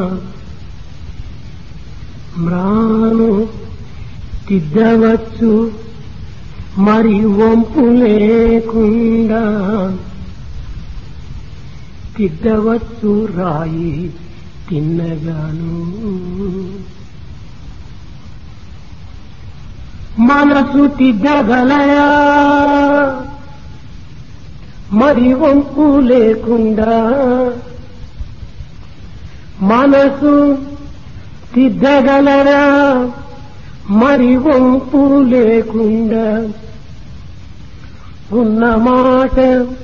మ్రాను తిద్దవచ్చు మరి వంపు లేకుండా తిద్దవచ్చు రాయి తిన్నగాను మనసు తిద్దగలయా మరి వంపు లేకుండా మనసు తిద్దగలరా మరి వంపు లేకుండా ఉన్న మాట